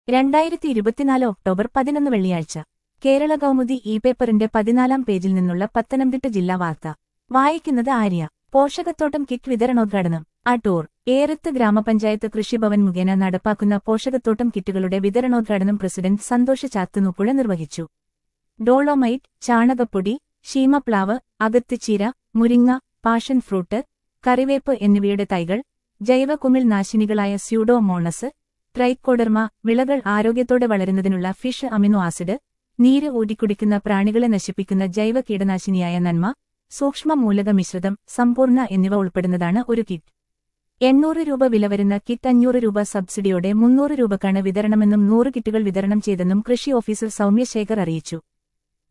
രണ്ടായിരത്തി ഇരുപത്തിനാല് ഒക്ടോബർ പതിനൊന്ന് വെള്ളിയാഴ്ച കേരള കൗമുദി ഇ പേപ്പറിന്റെ പതിനാലാം പേജിൽ നിന്നുള്ള പത്തനംതിട്ട ജില്ലാ വാർത്ത വായിക്കുന്നത് ആര്യ പോഷകത്തോട്ടം കിറ്റ് വിതരണോദ്ഘാടനം അടൂർ ഏറത്ത് ഗ്രാമപഞ്ചായത്ത് കൃഷിഭവൻ മുഖേന നടപ്പാക്കുന്ന പോഷകത്തോട്ടം കിറ്റുകളുടെ വിതരണോദ്ഘാടനം പ്രസിഡന്റ് സന്തോഷ് ചാത്തുനുപ്പുഴ നിർവഹിച്ചു ഡോളോമൈറ്റ് ചാണകപ്പൊടി ശീമപ്ലാവ് അകത്തിച്ചീര മുരിങ്ങ പാഷൻ ഫ്രൂട്ട് കറിവേപ്പ് എന്നിവയുടെ തൈകൾ ജൈവ കുമിൾ നാശിനികളായ സ്യൂഡോമോണസ് ട്രൈക്കോഡർമ വിളകൾ ആരോഗ്യത്തോടെ വളരുന്നതിനുള്ള ഫിഷ് അമിനോ ആസിഡ് നീര് ഊതിക്കുടിക്കുന്ന പ്രാണികളെ നശിപ്പിക്കുന്ന ജൈവ കീടനാശിനിയായ നന്മ സൂക്ഷ്മ മൂലക മിശ്രിതം സമ്പൂർണ്ണ എന്നിവ ഉൾപ്പെടുന്നതാണ് ഒരു കിറ്റ് എണ്ണൂറ് രൂപ വില വരുന്ന കിറ്റ് അഞ്ഞൂറ് രൂപ സബ്സിഡിയോടെ മുന്നൂറ് രൂപക്കാണ് വിതരണമെന്നും നൂറ് കിറ്റുകൾ വിതരണം ചെയ്തെന്നും കൃഷി ഓഫീസർ സൗമ്യ ശേഖർ അറിയിച്ചു